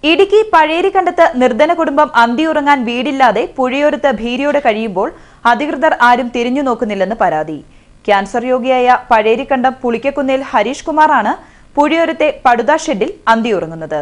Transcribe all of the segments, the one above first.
ഇടുക്കി പഴേരിക്കണ്ടത്ത് നിർധന കുടുംബം അന്തിയുറങ്ങാൻ വീടില്ലാതെ പുഴയോരത്ത് ഭീതിയോടെ കഴിയുമ്പോൾ അധികൃതർ ആരും തിരിഞ്ഞു നോക്കുന്നില്ലെന്ന് പരാതി ക്യാൻസർ രോഗിയായ പഴേരിക്കണ്ടം പുളിക്കക്കുന്നേൽ ഹരീഷ് കുമാറാണ് പുഴയോരത്തെ പടുത ഷെഡിൽ അന്തിയുറങ്ങുന്നത്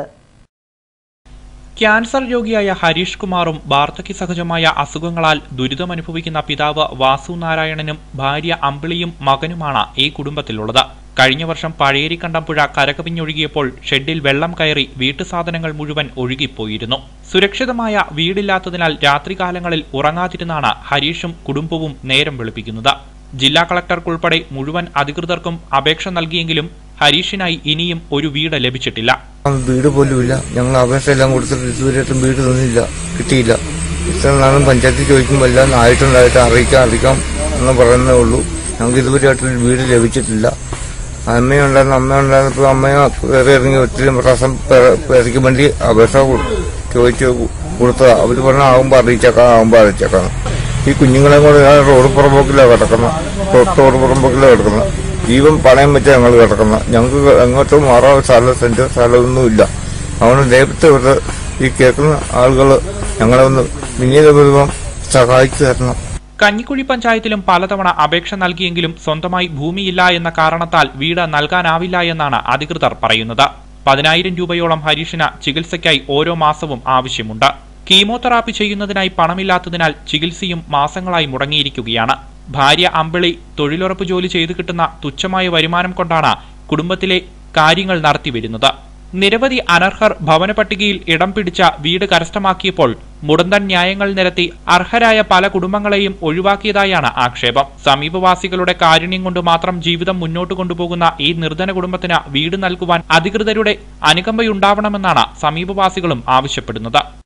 ക്യാൻസർ രോഗിയായ ഹരീഷ് കുമാറും വാർദ്ധക്യ സഹജമായ അസുഖങ്ങളാൽ ദുരിതമനുഭവിക്കുന്ന പിതാവ് വാസു നാരായണനും ഭാര്യ അമ്പിളിയും മകനുമാണ് ഈ കുടുംബത്തിലുള്ളത് കഴിഞ്ഞ വർഷം പഴയേരിക്കണ്ടം പുഴ കരകവിഞ്ഞൊഴുകിയപ്പോൾ ഷെഡിൽ വെള്ളം കയറി വീട്ടുസാധനങ്ങൾ മുഴുവൻ ഒഴുകിപ്പോയിരുന്നു സുരക്ഷിതമായ വീടില്ലാത്തതിനാൽ രാത്രികാലങ്ങളിൽ ഉറങ്ങാതിരുന്നാണ് ഹരീഷും കുടുംബവും നേരം വെളുപ്പിക്കുന്നത് ജില്ലാ കളക്ടർക്കുൾപ്പെടെ മുഴുവൻ അധികൃതർക്കും അപേക്ഷ നൽകിയെങ്കിലും ഹരീഷിനായി ഇനിയും ഒരു വീട് ലഭിച്ചിട്ടില്ല വീട് പോലും ഇല്ല ഞങ്ങൾ അപേക്ഷ എല്ലാം കൊടുത്തിട്ട് ഇതുവരെയായിട്ടും വീട് തന്നില്ല കിട്ടിയില്ല ഇത്ര നാളും പഞ്ചായത്തിൽ ചോദിക്കുമ്പോൾ എല്ലാം ആയിട്ടുണ്ടായിട്ട് അറിയിക്കാം അറിയിക്കാം എന്ന് പറയുന്നേ ഉള്ളൂ ഞങ്ങൾക്ക് ഇതുവരെയായിട്ടും വീട് ലഭിച്ചിട്ടില്ല അമ്മയുണ്ടായിരുന്നു അമ്മയുണ്ടായിരുന്നപ്പോൾ അമ്മയെ കയറി ഇറങ്ങി ഒത്തിരി പ്രാവശ്യം പേരയ്ക്ക് വേണ്ടി അപേക്ഷ കൊ- ചോദിച്ചു കൊടുത്തതാ അവര് പറഞ്ഞ ആകുമ്പോൾ അറിയിച്ചേക്കാം ആകുമ്പോൾ അറിയിച്ചേക്കാം ഈ കുഞ്ഞുങ്ങളെ കൂടെ ഞാൻ റോഡ് പുറമ്പോക്കിലാണ് കിടക്കുന്നത് റോഡ് പുറമ്പോക്കിലാണ് കിടക്കുന്നത് ജീവൻ പണയം വെച്ചാ ഞങ്ങൾ കിടക്കുന്നത് ഞങ്ങൾക്ക് എങ്ങോട്ടും മാറാൻ സ്ഥലം സെന്റ് സ്ഥലമൊന്നും ഇല്ല അതുകൊണ്ട് ദൈവത്തെ ഇവിടെ ഈ കേൾക്കുന്ന ആളുകൾ ഞങ്ങളെ ഒന്ന് പിന്നീട് വരുമ്പം സഹായിച്ചു തരണം കഞ്ഞിക്കുഴി പഞ്ചായത്തിലും പലതവണ അപേക്ഷ നൽകിയെങ്കിലും സ്വന്തമായി ഭൂമിയില്ല എന്ന കാരണത്താൽ വീട് നൽകാനാവില്ല എന്നാണ് അധികൃതർ പറയുന്നത് പതിനായിരം രൂപയോളം ഹരീഷിന് ചികിത്സയ്ക്കായി ഓരോ മാസവും ആവശ്യമുണ്ട് കീമോതെറാപ്പി ചെയ്യുന്നതിനായി പണമില്ലാത്തതിനാൽ ചികിത്സയും മാസങ്ങളായി മുടങ്ങിയിരിക്കുകയാണ് ഭാര്യ അമ്പിളി തൊഴിലുറപ്പ് ജോലി ചെയ്തു കിട്ടുന്ന തുച്ഛമായ വരുമാനം കൊണ്ടാണ് കുടുംബത്തിലെ കാര്യങ്ങൾ നടത്തിവരുന്നത് നിരവധി അനർഹർ ഭവന പട്ടികയിൽ ഇടം പിടിച്ച വീട് കരസ്ഥമാക്കിയപ്പോൾ മുടന്തൻ ന്യായങ്ങൾ നിരത്തി അർഹരായ പല കുടുംബങ്ങളെയും ഒഴിവാക്കിയതായാണ് ആക്ഷേപം സമീപവാസികളുടെ കാരുണ്യം കൊണ്ട് മാത്രം ജീവിതം മുന്നോട്ട് കൊണ്ടുപോകുന്ന ഈ നിർധന കുടുംബത്തിന് വീട് നൽകുവാൻ അധികൃതരുടെ അനുകമ്പയുണ്ടാവണമെന്നാണ് സമീപവാസികളും ആവശ്യപ്പെടുന്നത്